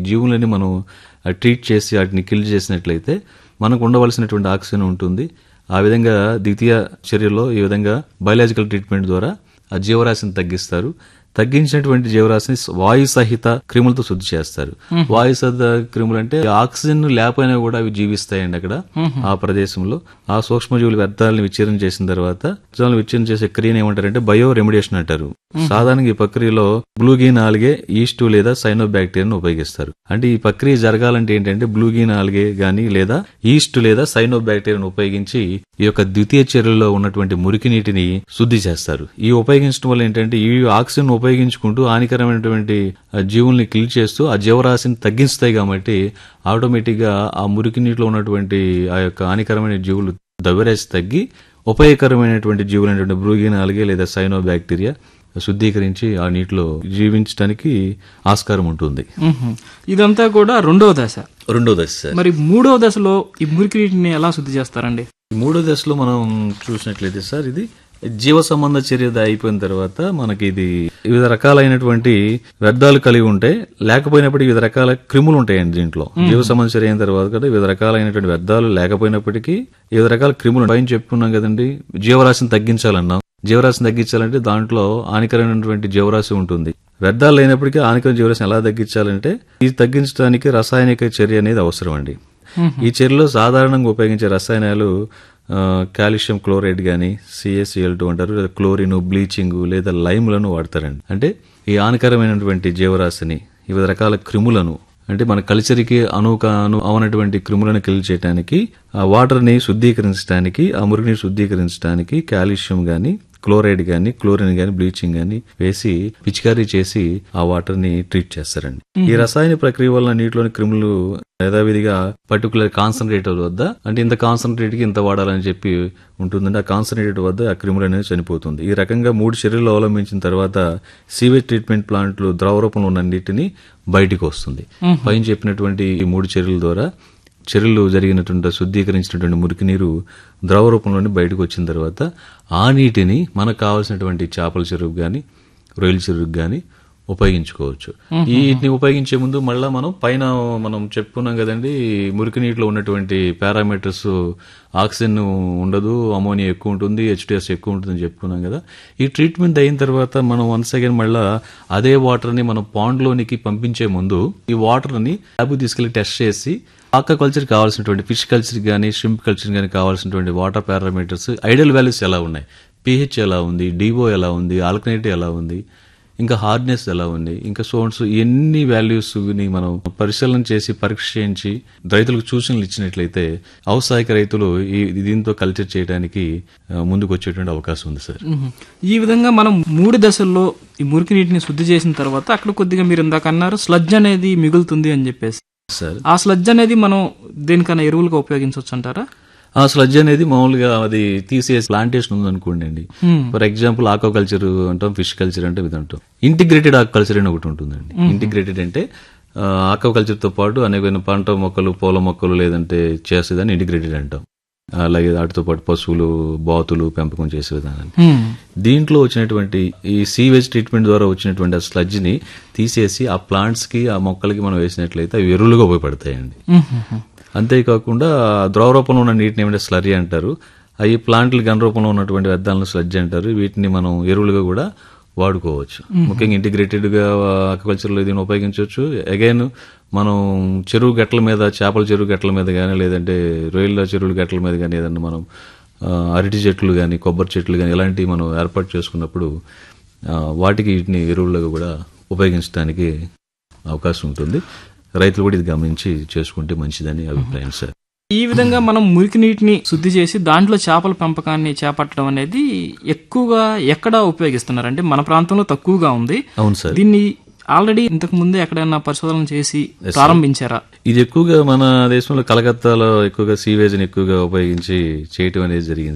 జీవులని మనం ట్రీట్ చేసి వాటిని కిల్ చేసినట్లయితే మనకు ఉండవలసినటువంటి ఆక్సిజన్ ఉంటుంది ఆ విధంగా ద్వితీయ చర్యలో ఈ విధంగా బయలాజికల్ ట్రీట్మెంట్ ద్వారా ఆ జీవరాశిని తగ్గిస్తారు తగ్గించినటువంటి జీవరాశిని వాయు సహిత క్రిములతో శుద్ధి చేస్తారు వాయు సహిత క్రిములు అంటే ఆక్సిజన్ లేకపోయినా కూడా అవి జీవిస్తాయండి అక్కడ ఆ ప్రదేశంలో ఆ సూక్ష్మజీవుల వ్యర్థాలను విచ్ఛిన్నం చేసిన తర్వాత వ్యర్థాలను విచ్ఛిన్నం చేసే క్రియను ఏమంటారంటే బయో రెమిడేషన్ అంటారు సాధారణంగా ఈ ప్రక్రియలో బ్లూగీన్ ఆల్గే ఈస్ట్ లేదా సైనోబాక్టీరియాను ఉపయోగిస్తారు అంటే ఈ ప్రక్రియ జరగాలంటే ఏంటంటే బ్లూగీన్ ఆల్గే గాని లేదా ఈస్ట్ లేదా సైనోబాక్టీరియాను ఉపయోగించి ఈ యొక్క ద్వితీయ చర్యలో ఉన్నటువంటి మురికి నీటిని శుద్ధి చేస్తారు ఈ ఉపయోగించడం వల్ల ఏంటంటే ఈ ఆక్సిజన్ ఉపయోగించుకుంటూ హానికరమైనటువంటి ఆ జీవుల్ని కిల్ చేస్తూ ఆ జీవరాశిని తగ్గిస్తాయి కాబట్టి ఆటోమేటిక్ గా ఆ మురికి నీటిలో ఉన్నటువంటి ఆ యొక్క హానికరమైన జీవులు ద్రవ్యరాశి తగ్గి ఉపయోగకరమైనటువంటి జీవులైనటువంటి బ్రూగిన్ ఆల్గే లేదా సైనో బ్యాక్టీరియా శుద్ధీకరించి ఆ నీటిలో జీవించడానికి ఆస్కారం ఉంటుంది మ్మ్. ఇదంతా కూడా రెండవ దశ రెండో దశ సార్ మరి మూడవ దశలో ఈ మురికి నీటిని ఎలా శుద్ధి చేస్తారండి ఈ మూడో దశలో మనం చూసినట్లయితే సార్ ఇది జీవ సంబంధ చర్య అయిపోయిన తర్వాత మనకి ఇది వివిధ రకాలైనటువంటి వ్యర్థాలు కలిగి ఉంటాయి లేకపోయినప్పటికీ వివిధ రకాల క్రిములు ఉంటాయండి దీంట్లో జీవ సంబంధ చర్య అయిన తర్వాత కూడా వివిధ రకాలైనటువంటి వ్యర్థాలు లేకపోయినప్పటికీ వివిధ రకాల క్రిములు పైన చెప్పుకున్నాం కదండి జీవరాశిని తగ్గించాలన్నాం జీవరాశిని తగ్గించాలంటే దాంట్లో హానికరమైనటువంటి జీవరాశి ఉంటుంది వ్యర్థాలు లేనప్పటికీ హానికర జీవరాశిని ఎలా తగ్గించాలంటే ఇది తగ్గించడానికి రసాయనిక చర్య అనేది అవసరం అండి ఈ చర్యలో సాధారణంగా ఉపయోగించే రసాయనాలు ఆ, కాల్షియం క్లోరైడ్ గాని సిఎస్సిఎల్ టూ అంటారు లేదా క్లోరిన్ బ్లీచింగ్ లేదా లైమ్లను వాడతారండి అంటే ఈ హానికరమైనటువంటి జీవరాశిని వివిధ రకాల క్రిములను అంటే మన కల్చర్కి అనుకాను అవనటువంటి క్రిములను కిల్ చేయడానికి ఆ వాటర్ని శుద్ధీకరించడానికి ఆ మురికిని శుద్ధీకరించడానికి కాల్షియం గాని క్లోరైడ్ గాని క్లోరిన్ గాని బ్లీచింగ్ గాని వేసి పిచికారీ చేసి ఆ వాటర్ ని ట్రీట్ చేస్తారండి ఈ రసాయన ప్రక్రియ వల్ల నీటిలోని క్రిములు యథావిధిగా పర్టికులర్ కాన్సన్ట్రేటర్ వద్ద అంటే ఇంత కాన్సన్ట్రేట్ కి ఇంత వాడాలని చెప్పి ఉంటుందండి ఆ కాన్సన్ట్రేటర్ వద్ద ఆ క్రిములు అనేది చనిపోతుంది ఈ రకంగా మూడు చర్యలు అవలంబించిన తర్వాత సీవేజ్ ట్రీట్మెంట్ ప్లాంట్లు ద్రవ రూపంలో ఉన్న నీటిని బయటికి వస్తుంది పైన చెప్పినటువంటి ఈ మూడు చర్యల ద్వారా చర్యలు జరిగినటువంటి శుద్ధీకరించినటువంటి మురికి నీరు ద్రవ రూపంలోని బయటకు వచ్చిన తర్వాత ఆ నీటిని మనకు కావాల్సినటువంటి చేపల చెరువు గాని రొయ్యల చెరువుకి గాని ఉపయోగించుకోవచ్చు ఈ వీటిని ఉపయోగించే ముందు మళ్ళా మనం పైన మనం చెప్పుకున్నాం కదండి మురికి నీటిలో ఉన్నటువంటి పారామీటర్స్ ఆక్సిజన్ ఉండదు అమోనియా ఎక్కువ ఉంటుంది హెచ్డిఎస్ ఎక్కువ ఉంటుంది చెప్పుకున్నాం కదా ఈ ట్రీట్మెంట్ అయిన తర్వాత మనం వన్స్ అగైన్ మళ్ళా అదే వాటర్ ని మనం పాండ్ లోనికి పంపించే ముందు ఈ వాటర్ ని ల్యాబ్ తీసుకెళ్లి టెస్ట్ చేసి ఆక్వాకల్చర్ కావాల్సినటువంటి ఫిష్ కల్చర్ కానీ షింప్ కల్చర్ కానీ కావాల్సినటువంటి వాటర్ పారామీటర్స్ ఐడియల్ వాల్యూస్ ఎలా ఉన్నాయి పిహెచ్ ఎలా ఉంది డివో ఎలా ఉంది ఆల్కనేట్ ఎలా ఉంది ఇంకా హార్డ్నెస్ ఎలా ఉంది ఇంకా సోన్స్ ఎన్ని వాల్యూస్ ని మనం పరిశీలన చేసి పరీక్ష చేయించి రైతులకు సూచనలు ఇచ్చినట్లయితే ఔత్సాహిక రైతులు ఈ దీంతో కల్చర్ చేయడానికి ఆ, ముందుకు వచ్చేటువంటి అవకాశం ఉంది సార్ మ్మ్. ఈ విధంగా మనం మూడు దశల్లో ఈ మురికి నీటిని శుద్ధి చేసిన తర్వాత అక్కడ కొద్దిగా మీరు ఇందాక అన్నారు స్లడ్జ్ అనేది మిగులుతుంది అని చెప్పేసి సార్ ఆ స్లడ్జ్ అనేది మనం దేనికైనా ఎరువులుగా ఉపయోగించవచ్చు అంటారా ఆ స్లడ్జ్ అనేది మామూలుగా అది తీసేసి ప్లాంటేషన్ ఉంది అనుకోండి అండి ఫర్ ఎగ్జాంపుల్ ఆక్వాకల్చర్ అంటాం ఫిష్ కల్చర్ అంటే ఇది అంటాం ఇంటిగ్రేటెడ్ ఆక్వాకల్చర్ అని ఒకటి ఉంటుందండి ఇంటిగ్రేటెడ్ అంటే ఆక్వాకల్చర్ తో పాటు అనేకమైన పంట మొక్కలు పూల మొక్కలు లేదంటే చేసేదాన్ని ఇంటిగ్రేటెడ్ అంటాం అలాగే వాటితో పాటు పశువులు బాతులు పెంపకం చేసే విధానాన్ని మ్మ్. దీంట్లో వచ్చినటువంటి ఈ సీవేజ్ ట్రీట్మెంట్ ద్వారా వచ్చినటువంటి ఆ స్లడ్జ్ ని తీసేసి ఆ ప్లాంట్స్ కి ఆ మొక్కలకి మనం వేసినట్లయితే అవి ఎరువులుగా ఉపయోగపడతాయండి మ్మ్. అంతేకాకుండా ద్రవ రూపంలో ఉన్న నీటిని ఏమంటే స్లరీ అంటారు అవి ప్లాంట్లు గన్ రూపంలో ఉన్నటువంటి వ్యర్థాలను స్లడ్జ్ అంటారు వీటిని మనం ఎరువులుగా కూడా వాడుకోవచ్చు ముఖ్యంగా ఇంటిగ్రేటెడ్ గా అక్వాకల్చర్ లో దీన్ని ఉపయోగించవచ్చు అగైన్ మనం చెరువు గట్ల మీద చేపల చెరువు గట్ల మీద కానీ లేదంటే రొయ్యల చెరువుల గట్ల మీద కానీ ఏదన్నా మనం ఆ, అరటి చెట్లు కానీ కొబ్బరి చెట్లు కానీ ఇలాంటివి మనం ఏర్పాటు చేసుకున్నప్పుడు ఆ, వాటికి వీటిని ఎరువులుగా కూడా ఉపయోగించడానికి అవకాశం ఉంటుంది రైతులు కూడా ఇది గమనించి చేసుకుంటే మంచిదని అభిప్రాయం సార్ ఈ విధంగా మనం మురికి నీటిని శుద్ధి చేసి దాంట్లో చేపల పెంపకాన్ని చేపట్టడం అనేది ఎక్కువగా ఎక్కడ ఉపయోగిస్తున్నారు అంటే మన ప్రాంతంలో తక్కువగా ఉంది అవును సార్ దీన్ని ఆల్రెడీ ఇంతకు ముందే ఎక్కడైనా పరిశోధన చేసి ప్రారంభించారా ఇది ఎక్కువగా మన దేశంలో కలకత్తాలో ఎక్కువగా సీవేజ్ ని ఎక్కువగా ఉపయోగించి చేయటం అనేది జరిగింది సార్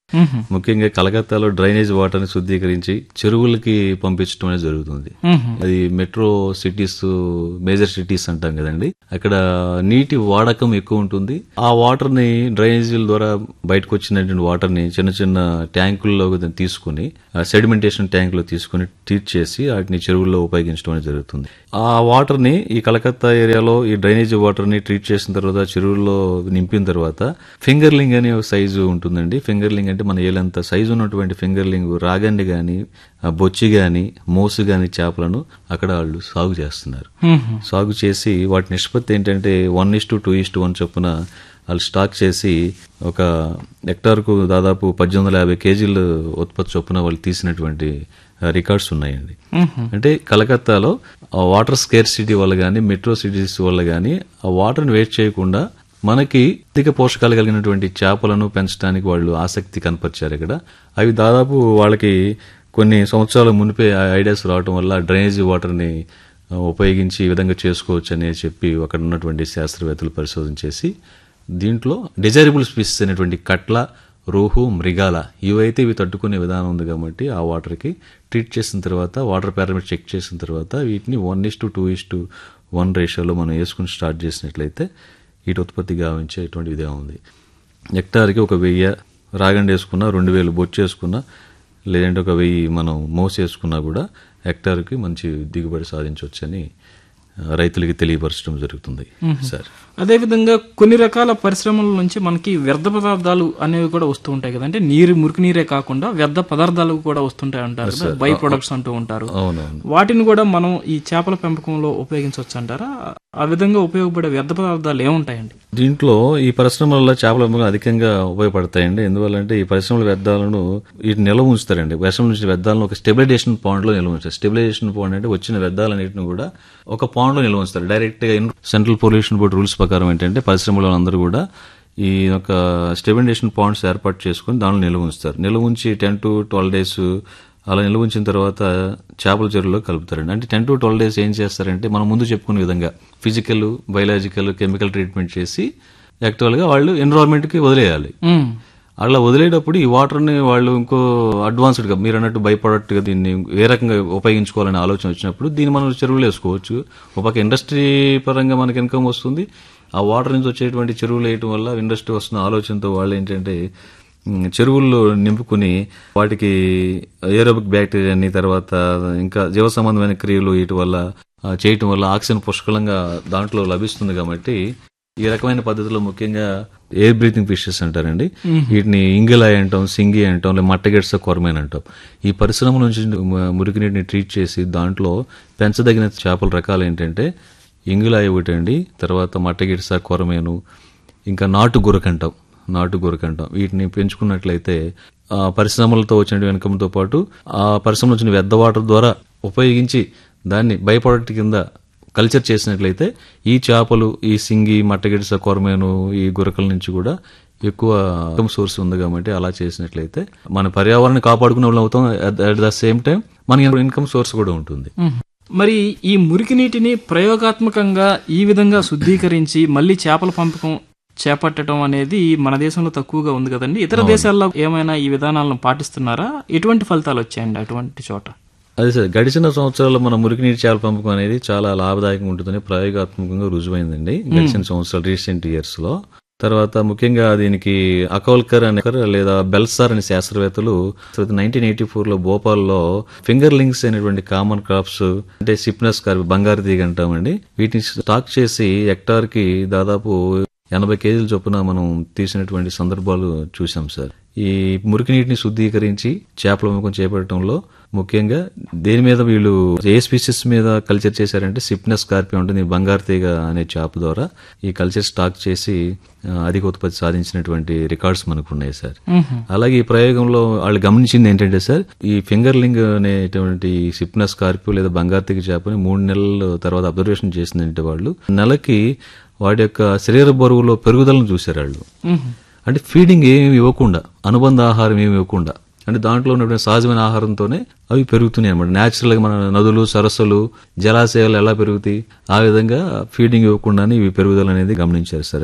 మ్మ్. ముఖ్యంగా కలకత్తాలో డ్రైనేజ్ వాటర్ ని శుద్ధీకరించి చెరువులకి పంపించడం అనేది జరుగుతుంది మ్మ్. అది మెట్రో సిటీస్ మేజర్ సిటీస్ అంటాం కదండి అక్కడ నీటి వాడకం ఎక్కువ ఉంటుంది ఆ వాటర్ ని డ్రైనేజీల ద్వారా బయటకు వచ్చినటువంటి వాటర్ ని చిన్న చిన్న ట్యాంకుల్లో తీసుకుని సెడిమెంటేషన్ ట్యాంక్ లో తీసుకుని ట్రీట్ చేసి వాటిని చెరువుల్లో ఉపయోగించడం అనేది జరుగుతుంది ఆ వాటర్ ని ఈ కలకత్తా ఏరియాలో ఈ డ్రైనేజ్ వాటర్ ని ట్రీట్ చేసిన తర్వాత చెరువుల్లో నింపిన తర్వాత ఫింగర్లింగ్ అనే ఒక సైజు ఉంటుందండి ఫింగర్లింగ్ అంటే మన ఏలంత సైజు ఉన్నటువంటి ఫింగర్లింగ్ రాగండి గాని ఆ బొచ్చి గాని మోసు గాని చేపలను అక్కడ వాళ్ళు సాగు చేస్తున్నారు మ్మ్. సాగు చేసి వాటి నిష్పత్తి ఏంటంటే one is to two two is to చొప్పున వాళ్ళు స్టాక్ చేసి ఒక హెక్టార్కు దాదాపు పద్దెనిమిది వందల యాభై కేజీలు ఉత్పత్తి చొప్పున వాళ్ళు తీసినటువంటి రికార్డ్స్ ఉన్నాయండి మ్మ్. అంటే కలకత్తాలో ఆ వాటర్ స్కేర్ సిటీ వల్ల కానీ మెట్రో సిటీస్ వల్ల కానీ ఆ వాటర్ని వేస్ట్ చేయకుండా మనకి అధిక పోషకాలు కలిగినటువంటి చేపలను పెంచడానికి వాళ్ళు ఆసక్తి కనపరిచారు ఇక్కడ అవి దాదాపు వాళ్ళకి కొన్ని సంవత్సరాల మునిపే ఐడియాస్ రావటం వల్ల డ్రైనేజీ వాటర్ని ఆ, ఉపయోగించి ఈ విధంగా చేసుకోవచ్చు అని చెప్పి అక్కడ ఉన్నటువంటి శాస్త్రవేత్తలు పరిశోధన చేసి దీంట్లో డిజైరబుల్ స్పీసెస్ అనేటువంటి కట్ల రోహు మృగాల ఇవైతే ఇవి తట్టుకునే విధానం ఉంది కాబట్టి ఆ వాటర్కి ట్రీట్ చేసిన తర్వాత వాటర్ పారామీటర్ చెక్ చేసిన తర్వాత వీటిని one is to two two is to రేషియోలో మనం వేసుకుని స్టార్ట్ చేసినట్లయితే వీటి ఉత్పత్తి గావించేటువంటి ఇదే ఉంది హెక్టార్కి ఒక వెయ్యి రాగండి వేసుకున్నా రెండు వేలు బొచ్చు వేసుకున్నా లేదంటే ఒక వెయ్యి మనం మోసి వేసుకున్నా కూడా హెక్టార్కి మంచి దిగుబడి సాధించవచ్చని ఆ, రైతులకి తెలియపరచడం జరుగుతుంది సార్ అదేవిధంగా కొన్ని రకాల పరిశ్రమల నుంచి మనకి వ్యర్థ పదార్థాలు అనేవి కూడా వస్తూ ఉంటాయి కదా అంటే నీరు మురికి నీరే కాకుండా వ్యర్థ పదార్థాలు కూడా వస్తుంటాయి అంటారు కదా బై ప్రొడక్ట్స్ అంటూ ఉంటారు అవునవును వాటిని కూడా మనం ఈ చేపల పెంపకంలో ఉపయోగించవచ్చు అంటారా ఆ విధంగా ఉపయోగపడే వ్యర్థ పదార్థాలు ఏముంటాయండి దీంట్లో ఈ పరిశ్రమల్లో చేపల పెంపకం అధికంగా ఉపయోగపడతాయండి ఎందువల్లంటే ఈ పరిశ్రమల వ్యర్థాలను వీటి నిల్వ ఉంచుతారండి పరిశ్రమ నుంచి వ్యర్థాలను ఒక స్టెబిలైజేషన్ పాయింట్ లో నిల్వ ఉంచుతారు స్టెబిలైజేషన్ పాయింట్ అంటే వచ్చిన వ్యర్థాలన్నింటిని కూడా ఒక పాయింట్ లో నిల్వ ఉంచుతారు డైరెక్ట్ గా సెంట్రల్ పొల్యూషన్ బోర్డు రూల్స్ ప్రకారం ఏంటంటే పరిశ్రమలో అందరూ కూడా ఈ యొక్క స్టెబిలైజేషన్ పాయింట్స్ ఏర్పాటు చేసుకుని దానిలో నిల్వ ఉంచుతారు నిల్వ ఉంచి టెన్ టు ట్వెల్వ్ డేస్ అలా నిల్వ ఉంచిన తర్వాత చేపల చెరువులో కలుపుతారండి అంటే టెన్ టు ట్వెల్వ్ డేస్ ఏం చేస్తారంటే మనం ముందు చెప్పుకునే విధంగా ఫిజికల్ బయలాజికల్ కెమికల్ ట్రీట్మెంట్ చేసి యాక్చువల్గా వాళ్ళు ఎన్విరాన్మెంట్కి వదిలేయాలి మ్మ్. అలా వదిలేటప్పుడు ఈ వాటర్ని వాళ్ళు ఇంకో అడ్వాన్స్డ్గా మీరు అన్నట్టు బై గా దీన్ని ఏ రకంగా ఉపయోగించుకోవాలనే ఆలోచన వచ్చినప్పుడు దీన్ని మనం చెరువులు వేసుకోవచ్చు ఒక ఇండస్ట్రీ పరంగా మనకి ఇన్కమ్ వస్తుంది ఆ వాటర్ నుంచి వచ్చేటువంటి చెరువులు వేయటం వల్ల ఇండస్ట్రీ వస్తున్న ఆలోచనతో వాళ్ళు ఏంటంటే ఉమ్, చెరువుల్లో నింపుకుని వాటికి ఏరోబిక్ బ్యాక్టీరియాని తర్వాత ఇంకా జీవ సంబంధమైన క్రియలు వీటి వల్ల ఆ, చేయటం వల్ల ఆక్సిజన్ పుష్కలంగా దాంట్లో లభిస్తుంది కాబట్టి ఈ రకమైన పద్ధతిలో ముఖ్యంగా ఎయిర్ బ్రీతింగ్ ఫిషెస్ అంటారండి వీటిని ఇంగిలాయ్ అంటాం సింగి అంటాం లేదా మట్టగెడ్స కొరమేన్ అంటాం ఈ పరిశ్రమ నుంచి మ- మురికి నీటిని ట్రీట్ చేసి దాంట్లో పెంచదగిన చేపల రకాలు ఏంటంటే ఇంగిలాయ్ ఒకటి అండి తర్వాత మట్టగిడ్స కొరమేను ఇంకా నాటు గురకంటాం నాటు గురకంటాం వీటిని పెంచుకున్నట్లయితే ఆ పరిశ్రమలతో వచ్చిన వెనకంతో పాటు ఆ పరిశ్రమ వచ్చిన వ్యర్థ వాటర్ ద్వారా ఉపయోగించి దాన్ని బై ప్రోడక్ట్ కింద కల్చర్ చేసినట్లయితే ఈ చేపలు ఈ సింగి మట్టగిడిస కొరమేను ఈ గురకల నుంచి కూడా ఎక్కువ ఇన్కమ్ సోర్స్ ఉంది కాబట్టి అలా చేసినట్లయితే మన పర్యావరణాన్ని కాపాడుకునే వాళ్ళు అవుతాం అట్ ద సేమ్ టైం మనకి ఇన్కమ్ సోర్స్ కూడా ఉంటుంది మ్మ్. మరి ఈ మురికి నీటిని ప్రయోగాత్మకంగా ఈ విధంగా శుద్ధీకరించి మళ్ళీ చేపల పెంపకం చేపట్టడం అనేది మన దేశంలో తక్కువగా ఉంది కదండి ఇతర దేశాల్లో ఏమైనా ఈ విధానాలను పాటిస్తున్నారా ఎటువంటి ఫలితాలు వచ్చాయండి అటువంటి చోట అదే సార్ గడిచిన సంవత్సరాల్లో మన మురికినీటి చేపల పెంపకం అనేది చాలా లాభదాయకంగా ఉంటుందని ప్రయోగాత్మకంగా రుజువైందండి గడిచిన సంవత్సరాలు రీసెంట్ ఇయర్స్ లో తర్వాత ముఖ్యంగా దీనికి అకౌల్కర్ అనే లేదా బెల్సార్ అనే శాస్త్రవేత్తలు నైన్టీన్ ఎయిటీ ఫోర్ లో భోపాల్లో ఫింగర్ లింక్స్ అనేటువంటి కామన్ క్రాప్స్ అంటే సిప్నస్ కార్బి బంగారు తీగ అంటామండి వీటిని స్టాక్ చేసి హెక్టార్ కి దాదాపు ఎనభై కేజీల చొప్పున మనం తీసినటువంటి సందర్భాలు చూసాం సార్ ఈ మురికి నీటిని శుద్ధీకరించి చేపల పెంపకం చేపట్టడంలో ముఖ్యంగా దేని మీద వీళ్ళు ఏ స్పీసీస్ మీద కల్చర్ చేశారంటే సిప్నస్ కార్పి ఉంటుంది ఈ బంగారు తీగ అనే చేప ద్వారా ఈ కల్చర్ స్టాక్ చేసి ఆ, అధిక ఉత్పత్తి సాధించినటువంటి రికార్డ్స్ మనకు ఉన్నాయి సార్ మ్మ్. అలాగే ఈ ప్రయోగంలో వాళ్ళు గమనించింది ఏంటంటే సార్ ఈ ఫింగర్ లింగ్ అనేటువంటి సిప్నస్ కార్పు లేదా బంగారు తీగ చేపని మూడు నెలల తర్వాత అబ్జర్వేషన్ చేసిందంటే వాళ్ళు నెలకి వాటి యొక్క శరీర బరువులో పెరుగుదలను చూశారు వాళ్ళు మ్మ్. అంటే ఫీడింగ్ ఏమి ఇవ్వకుండా అనుబంధ ఆహారం ఏమి ఇవ్వకుండా అంటే దాంట్లో ఉన్నటువంటి సహజమైన ఆహారంతోనే అవి పెరుగుతున్నాయి అనమాట న్యాచురల్గా మన నదులు సరస్సులు జలాశయాలు ఎలా పెరుగుతాయి ఆ విధంగా ఫీడింగ్ ఇవ్వకుండానే ఇవి పెరుగుదల అనేది గమనించారు సార్ అవి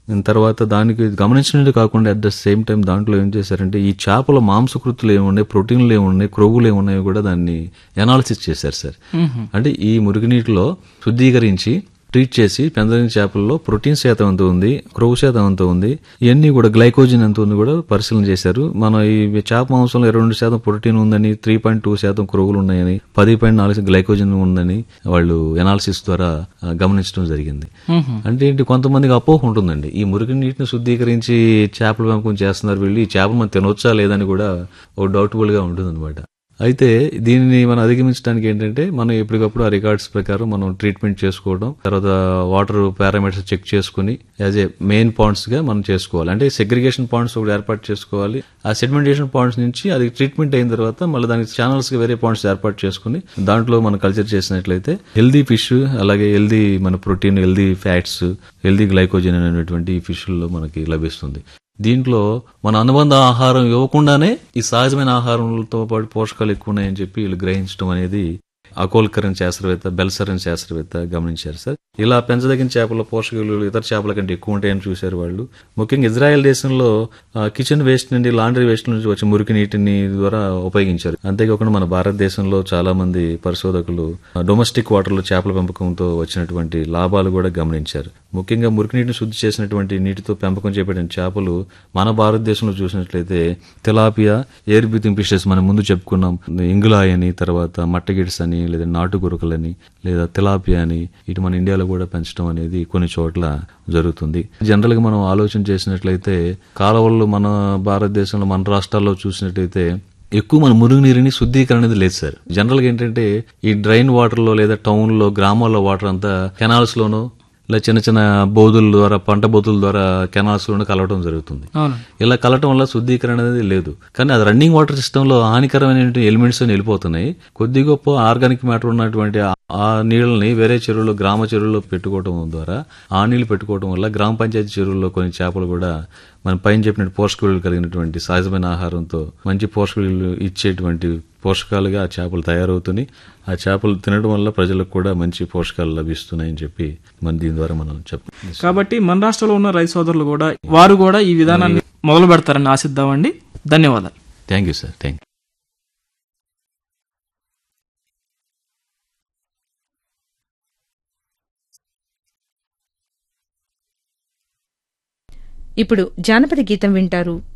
దాని తర్వాత దానికి గమనించినట్టు కాకుండా అట్ ద సేమ్ టైం దాంట్లో ఏం చేశారంటే ఈ చేపల మాంసకృతులు ఏమున్నాయి ప్రోటీన్లు ఏమున్నాయి క్రొవ్వులు ఏమున్నాయో కూడా దాన్ని ఎనాలిసిస్ చేశారు సార్ అంటే ఈ మురుగునీటిలో శుద్ధీకరించి ట్రీట్ చేసి పెందలని చేపల్లో ప్రోటీన్ శాతం ఎంత ఉంది క్రొవ్వు శాతం ఎంత ఉంది ఇవన్నీ కూడా గ్లైకోజన్ ఎంత ఉంది కూడా పరిశీలన చేశారు మన ఈ చేప మాంసంలో ఇరవై రెండు శాతం ప్రోటీన్ ఉందని త్రీ పాయింట్ టూ శాతం క్రొవ్వులు ఉన్నాయని పది పాయింట్ నాలుగు గ్లైకోజన్ ఉందని వాళ్ళు ఎనాలిసిస్ ద్వారా ఆ, గమనించడం జరిగింది అంటే ఏంటి కొంతమందికి అపోహ ఉంటుందండి ఈ మురికి నీటిని శుద్ధీకరించి చేపల పెంపకం చేస్తున్నారు వీళ్ళు ఈ చేపలు మనం తినొచ్చా లేదని కూడా ఒక డౌట్ఫుల్ గా ఉంటుంది అయితే దీనిని మనం అధిగమించడానికి ఏంటంటే మనం ఎప్పటికప్పుడు ఆ రికార్డ్స్ ప్రకారం మనం ట్రీట్మెంట్ చేసుకోవడం తర్వాత వాటర్ పారామీటర్స్ చెక్ చేసుకుని యాజ్ ఏ మెయిన్ పాయింట్స్ గా మనం చేసుకోవాలి అంటే సెగ్రిగేషన్ పాయింట్స్ ఒకటి ఏర్పాటు చేసుకోవాలి ఆ సెగ్మెంటేషన్ పాయింట్స్ నుంచి అది ట్రీట్మెంట్ అయిన తర్వాత మళ్ళీ దానికి ఛానల్స్ కి వేరే పాయింట్స్ ఏర్పాటు చేసుకుని దాంట్లో మనం కల్చర్ చేసినట్లయితే హెల్దీ ఫిష్ అలాగే హెల్దీ మన protein healthy fats healthy glycogen అనేటువంటి ఈ ఫిష్ల్లో మనకి లభిస్తుంది దీంట్లో మన అనుబంధ ఆహారం ఇవ్వకుండానే ఈ సహజమైన ఆహారంతో పాటు పోషకాలు ఎక్కువ ఉన్నాయని చెప్పి వీళ్ళు గ్రహించడం అనేది అకోల్కరన్ శాస్త్రవేత్త బెల్సరన్ శాస్త్రవేత్త గమనించారు సార్ ఇలా పెంచదగిన చేపల పోషక విలువలు ఇతర చేపల కంటే ఎక్కువ ఉంటాయని చూశారు వాళ్ళు ముఖ్యంగా ఇజ్రాయెల్ దేశంలో ఆ, కిచెన్ వేస్ట్ నుండి లాండ్రీ వేస్ట్ నుంచి వచ్చే మురికి నీటిని ద్వారా ఉపయోగించారు అంతేకాకుండా మన భారతదేశంలో చాలా మంది పరిశోధకులు ఆ, డొమెస్టిక్ వాటర్లో చేపల పెంపకంతో వచ్చినటువంటి లాభాలు కూడా గమనించారు ముఖ్యంగా మురికి నీటిని శుద్ధి చేసినటువంటి నీటితో పెంపకం చేపట్టిన చేపలు మన భారతదేశంలో చూసినట్లయితే తిలాపియా ఎయిర్ బ్రీతింగ్ ఫిషెస్ మనం ముందు చెప్పుకున్నాం ఇంగులాయ్ అని తర్వాత మట్టగిడ్స్ అని లేదా నాటు గురకలని లేదా తిలాపియా అని ఇటు మన ఇండియాలో కూడా పెంచడం అనేది కొన్ని చోట్ల జరుగుతుంది జనరల్ గా మనం ఆలోచన చేసినట్లయితే కాలువల్లో మన భారతదేశంలో మన రాష్ట్రాల్లో చూసినట్లయితే ఎక్కువ మన మురుగునీరుని శుద్ధీకరణ అనేది లేదు సార్ జనరల్ గా ఏంటంటే ఈ డ్రైన్ వాటర్ లో లేదా టౌన్ లో గ్రామాల్లో వాటర్ అంతా కెనాల్స్ లోనో ఇలా చిన్న చిన్న బోధుల ద్వారా పంట బోధుల ద్వారా కెనాల్స్ లోనూ కలవడం జరుగుతుంది అవును ఇలా కలటం వల్ల శుద్ధీకరణ అనేది లేదు కానీ అది రన్నింగ్ వాటర్ సిస్టమ్ లో హానికరమైన ఎలిమెంట్స్ అని వెళ్ళిపోతున్నాయి కొద్ది గొప్ప ఆర్గానిక్ మ్యాటర్ ఉన్నటువంటి ఆ- ఆ నీళ్ళని వేరే చెరువులో గ్రామ చెరువుల్లో పెట్టుకోవడం ద్వారా ఆ నీళ్లు పెట్టుకోవడం వల్ల గ్రామ పంచాయతీ చెరువుల్లో కొన్ని చేపలు కూడా మనం పైన చెప్పినట్టు పోషక విలువలు కలిగినటువంటి సహజమైన ఆహారంతో మంచి పోషక విలువలు ఇచ్చేటువంటి పోషకాలుగా ఆ చేపలు తయారవుతున్నాయి ఆ చేపలు తినడం వల్ల ప్రజలకు కూడా మంచి పోషకాలు లభిస్తున్నాయని చెప్పి మన దీని ద్వారా మనం చెప్ప కాబట్టి మన రాష్ట్రంలో ఉన్న రైతు సోదరులు కూడా వారు కూడా ఈ విధానాన్ని మొదలు పెడతారని ఆశిద్దామండి ధన్యవాదాలు thank you sir thank you ఇప్పుడు జానపద గీతం వింటారు